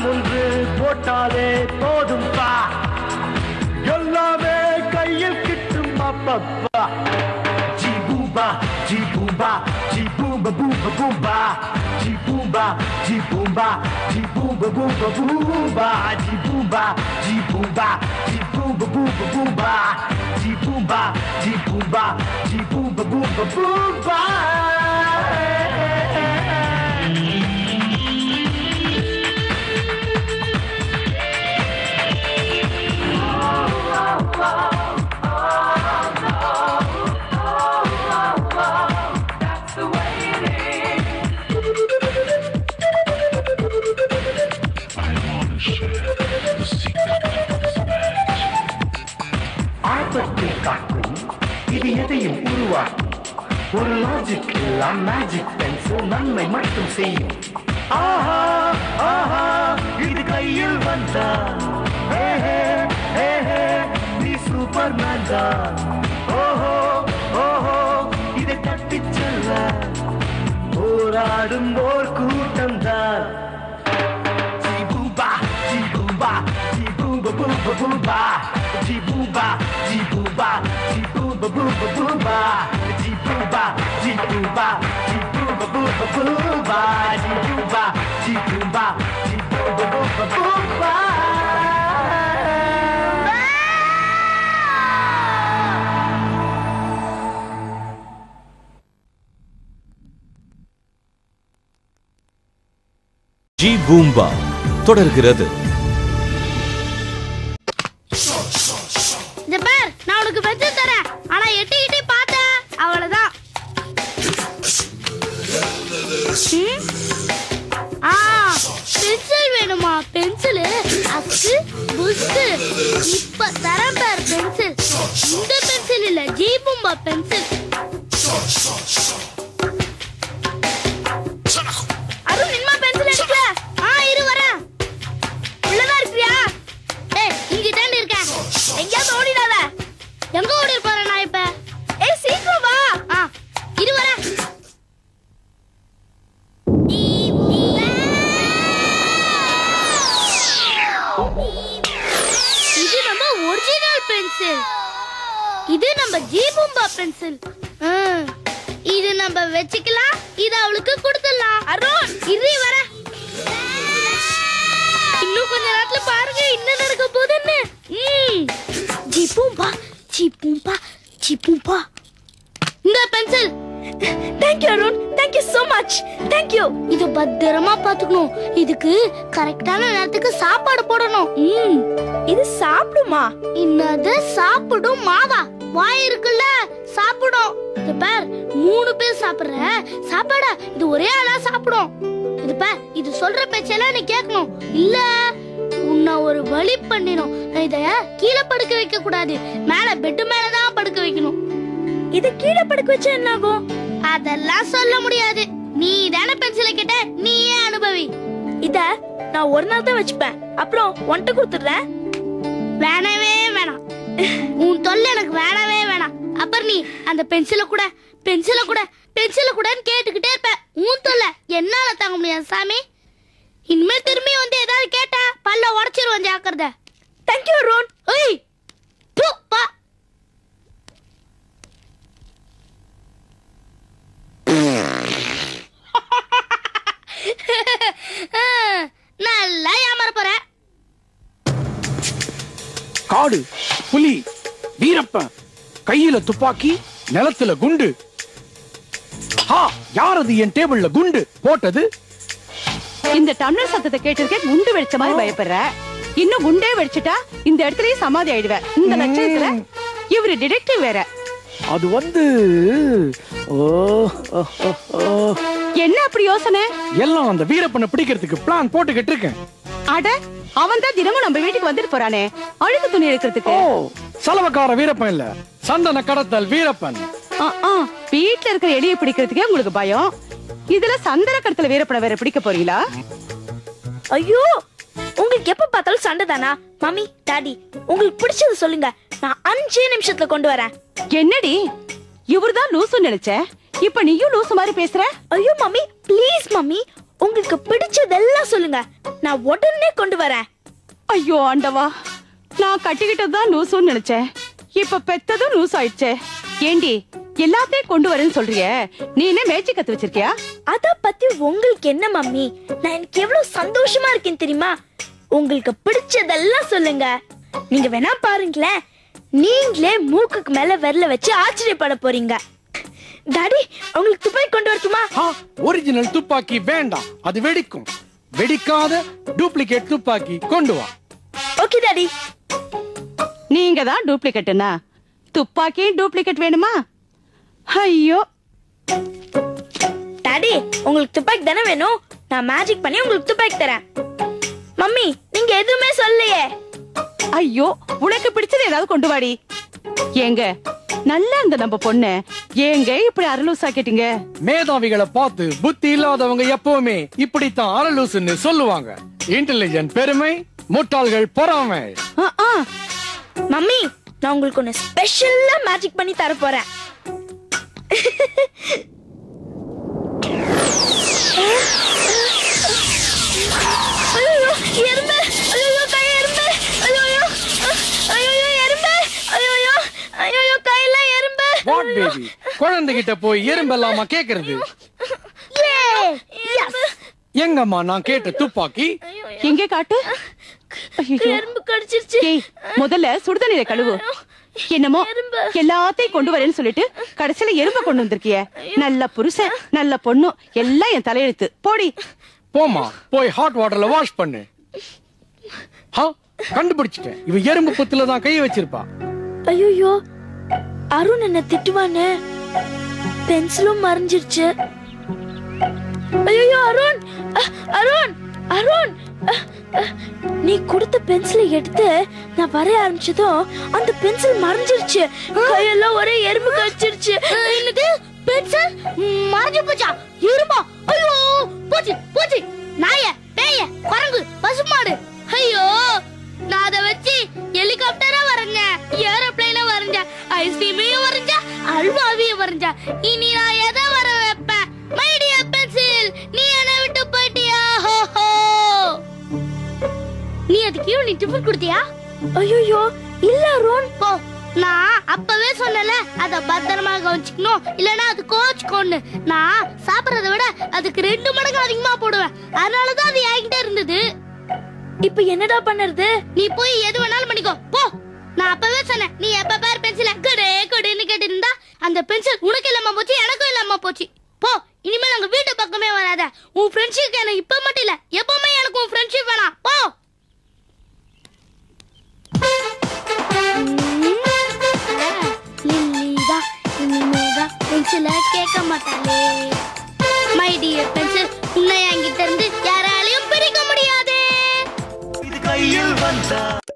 ஒன்று போட்டாலே போதும் பா எல்லாமே கையில் கிட்டும் அப்பப்பா ஜி பூம்பா ஜி பூம்பா ஜி பூம்ப பூம்ப பூம்பா ஜி பூம்பா ஜி பூம்பா ஜி பூம்ப பூம்ப பூம்பா ஜி பூம்பா ஜி பூம்பா ஜி பூம்ப பூம்ப பூம்பா ஜி பூம்பா ஜி பூம்பா ஜி பூம்ப பூம்ப பூம்பா ஆபத்தை காக்கும் இது எதையும் உருவாக்கும் ஒரு லாஜிக் எல்லாம் மேஜிக் பென்சில் நன்மை மட்டும் செய்யும் ஆஹா ஆஹா இது கையில் வந்தா ஹே, ஹே, ஹே, ஹே, நீ சூப்பர் மேன் தான் ஓஹோ ஓஹோ இதை தட்டிச் செல்ல போராடும் ஓர் கூட்டம் தான் Jibooba, jibooba, jibooba, booba, booba. Jibooba, jibooba, jibooba, booba, booba. Jibooba, jibooba, jibooba, booba, booba. Jibooba, jibooba, jibooba, booba, booba. ஜி பூம்பா தொடர்கிறது இந்த பார் நான் உனக்கு வச்சு தரேன் ஆனா எட்டி எட்டி பார்த்தேன் அவ்வளவுதான் ம்? ஆ பென்சில் வேணுமா பென்சில் அக்கு புஸ்து இப்ப தரேன் பார் பென்சில் இந்த பென்சில் இல்ல ஜீபும்பா பென்சில் அருண் நின்மா பென்சில் எடுக்கல ஆ இரு வரேன் உள்ளதா இருக்கியா ஏய் இங்க தாண்டி இருக்கேன் எங்கேயாவது ஓடிடாத எங்க ஓடி போற நான் இப்ப ஏய் சீக்கிரம் வா ஆ இரு வரேன் இது நம்ம ஒரிஜினல் பென்சில் இது நம்ம ஜீபும்பா பென்சில் இது நம்ம வச்சுக்கலாம் இது அவளுக்கு கொடுத்துடலாம் அருண் இரு வர இன்னும் கொஞ்ச நேரத்துல பாருங்க என்ன நடக்க போகுதுன்னு ம். ஜிபூம்பா ஜிபூம்பா ஜிபூம்பா இந்த pencil thank you Arun thank you so much thank you இது பத்திரமா பாத்துக்கணும் இதுக்கு கரெக்டான நேரத்துக்கு சாப்பாடு போடணும் ம் இது சாப்பிடுமா என்னது சாப்பிடும் மாவா வாய் இருக்குல்ல சாப்பிடும் இது பார் மூணு பேர் சாப்பிடுற சாப்பாட இது ஒரே ஆளா சாப்பிடும் இது பார் இது சொல்ற பேச்செல்லாம் நீ கேட்கணும் இல்ல உன்னை ஒரு வழி பண்ணிடும் இத கீழே படுக்க வைக்க கூடாது மேல பெட் மேலதான் படுக்க வைக்கணும் இது கீழே படுக்க வச்சா என்ன ஆகும் அதெல்லாம் சொல்ல முடியாது நீ தானே பென்சிலை கேட்ட நீயே அனுபவி இத நான் ஒரு நாள் தான் வச்சுப்பேன் அப்புறம் ஒன்ட்ட கொடுத்துடுறேன் வேணவே வேணாம் உன் தொல்லை எனக்கு வேணவே வேணாம் அப்புறம் நீ அந்த பென்சிலை கூட பென்சிலை கூட பென்சிலை கூடன்னு கேட்டுக்கிட்டே இருப்ப உன் தொல்லை என்னால தாங்க முடியாது சாமி இனிமே திரும்பி வந்து ஏதாவது கேட்டா பல்ல உடைச்சிருவேன் ஜாக்கிரதை தேங்க்யூ ரோன் ஏய் து, பா நல்லா ஏமாற போற காடு புலி வீரப்பன் கையில துப்பாக்கி நிலத்துல குண்டு ஹா யார் அது என் டேபிள்ல குண்டு போட்டது இந்த டம்ளர் சத்தத்தை கேட்டிருக்கே குண்டு வெடிச்ச மாதிரி பயப்படுற இன்னும் குண்டே வெடிச்சிட்டா இந்த இடத்துலயே சமாதி ஆயிடுவ இந்த லட்சணத்துல இவரு டிடெக்டிவ் வேற அது வந்து ஓ ஓ, ஓ, ஓ. என்ன அப்படி யோசனை எல்லாம் அந்த வீரப்பனை பிடிக்கிறதுக்கு பிளான் போட்டுக்கிட்டு இருக்கேன் அட அவன் தான் தினமும் நம்ம வீட்டுக்கு வந்துட்டு போறானே அழுக்கு துணி ஓ எடுக்கிறதுக்கு சலவக்கார வீரப்பன் இல்ல சந்தன கடத்தல் வீரப்பன் ஆ, ஆ, வீட்ல இருக்கிற எலியை பிடிக்கிறதுக்கே உங்களுக்கு பயம் இதுல சந்தன கடத்தல வீரப்பட வேற பிடிக்க போறீங்களா ஐயோ உங்களுக்கு எப்ப பார்த்தாலும் சண்டை தானா மம்மி டாடி உங்களுக்கு பிடிச்சது சொல்லுங்க நான் அஞ்சே நிமிஷத்துல கொண்டு வரேன் என்னடி இவர்தான் லூசு நினைச்ச இப்ப நீயும் லூசு மாதிரி பேசுற ஐயோ மம்மி ப்ளீஸ் மம்மி உங்களுக்கு பிடிச்சதெல்லாம் சொல்லுங்க நான் உடனே கொண்டு வரேன் ஐயோ ஆண்டவா நான் கட்டிக்கிட்டதுதான் லூசுன்னு நினைச்சேன் இப்ப பெத்ததும் லூஸ் ஆயிடுச்சே ஏண்டி எல்லாத்தையும் கொண்டு வரேன்னு சொல்றியே நீ என்ன மேய்ச்சி கத்து வச்சிருக்கியா அத பத்தி உங்களுக்கு என்ன மம்மி நான் எனக்கு எவ்வளவு சந்தோஷமா இருக்கேன் தெரியுமா உங்களுக்கு பிடிச்சதெல்லாம் சொல்லுங்க நீங்க வேணா பாருங்களேன் நீங்களே மூக்குக்கு மேல விரல வச்சு ஆச்சரியப்பட போறீங்க டாடி உங்களுக்கு துப்பாக்கி கொண்டு வரட்டுமா ஒரிஜினல் துப்பாக்கி வேண்டாம் அது வெடிக்கும் வெடிக்காத டூப்ளிகேட் துப்பாக்கி கொண்டு வா ஓகே டாடி நீங்க தான் டூப்ளிகேட்டுனா துப்பாக்கியும் டூப்ளிகேட் வேணுமா ஐயோ டாடி உங்களுக்கு துப்பாக்கி தானே வேணும் நான் மேஜிக் பண்ணி உங்களுக்கு துப்பாக்கி தரேன் மம்மி நீங்க எதுவுமே சொல்லலையே ஐயோ உனக்கு பிடிச்சது ஏதாவது கொண்டு வாடி ஏங்க நல்லா இந்த நம்ம பொண்ணு ஏங்க இப்படி அரலூசா கேட்டீங்க மேதாவிகளை பார்த்து புத்தி இல்லாதவங்க எப்பவுமே இப்படித்தான் அரலூசுன்னு சொல்லுவாங்க இன்டெலிஜென்ட் பெருமை முட்டாள்கள் பொறாமை ஆ, ஆ. மம்மி நான் உங்களுக்கு ஒன்னு ஸ்பெஷலா மேஜிக் பண்ணி தர போறேன் ஐயோ எறும்பு ஐயோ கை எறும்பு ஐயோ ஐயோ எறும்பு ஐயோ ஐயோ கையில எறும்பு வாட் பேபி குழந்தைகிட்ட போய் எறும்பெல்லாமா கேக்குறது எறும்பு. எங்கம்மா நான் கேட்ட துப்பாக்கி எங்க காட்டு ஐயோ எறும்பு கடிச்சிருச்சு ஏய் முதல்ல சுடுதண்ணீரை கழுவு என்னமோ எறும்பு. எல்லாத்தையும் கொண்டு வரேன்னு சொல்லிட்டு கடைசியில எறும்ப கொண்டு வந்திருக்கிய நல்ல புருஷன் நல்ல பொண்ணு எல்லாம் என் தலையெழுத்து போடி போமா போய் ஹாட் வாட்டர்ல வாஷ் பண்ணு ஹா கண்டுபிடிச்சிட்டேன் இவ எறும்பு புத்துல தான் கை வச்சிருப்பா ஐயோ அருண் என்ன திட்டுவானே பென்சிலும் மறைஞ்சிருச்சு ஐயோ அருண் அஹ், அருண் அருண் அஹ், அஹ், நீ கொடுத்த பென்சிலை எடுத்து நான் வரைய ஆரம்பிச்சதும் அந்த பென்சில் மறைஞ்சிருச்சு கையெல்லாம் ஒரே எறும்பு கடிச்சிருச்சு என்னது பென்சில் மறைஞ்சு போச்சா இருமா ஐயோ போச்சு போச்சு நாய பேய குரங்கு பசுமாடு ஐயோ நான் அதை வச்சு ஹெலிகாப்டரா வரைஞ்சேன் ஏரோப்ளைன வரைஞ்சேன் ஐஸ்கிரீமையும் வரைஞ்சேன் அல்வாவையும் வரைஞ்சேன் இனி நான் எதை வர வைப்பேன் மை டியர் பென்சில் நீ என்னை விட்டு போயிட்டியா ஹோ ஹோ நீ அதுக்கு ஈவினிங் டிஃபன் கொடுத்தியா ஐயோ இல்ல அருண் போ நான் அப்பவே சொன்னல அத பத்திரமா கவனிச்சுக்கணும் இல்லனா அது கோச்சுக்கோன்னு நான் சாப்பிடறத விட அதுக்கு ரெண்டு மடங்கு அதிகமா போடுவேன் அதனாலதான் அது என்கிட்ட இருந்தது இப்ப என்னடா பண்ணுறது நீ போய் எது வேணாலும் பண்ணிக்கோ போ நான் அப்பவே சொன்னேன் நீ எப்ப பாரு பென்சில கொடு கொடுன்னு கேட்டு இருந்தா அந்த பென்சில் உனக்கு இல்லாம போச்சு எனக்கும் இல்லாம போச்சு போ இனிமேல் அங்க வீட்டு பக்கமே வராத உன் ஃப்ரெண்ட்ஷிப் எனக்கு இப்ப மட்டும் இல்ல எப்பவுமே எனக்கு உன் ஃப்ரெண்ட்ஷிப் வேணாம் போ லில்லிதா இனிமேதான் பென்சில கேட்க மாட்டாளே மை டியர் பென்சில் உன்னை என்கிட்ட இருந்து யாராலையும் பிரிக்க முடியாது இது கையில் வந்தா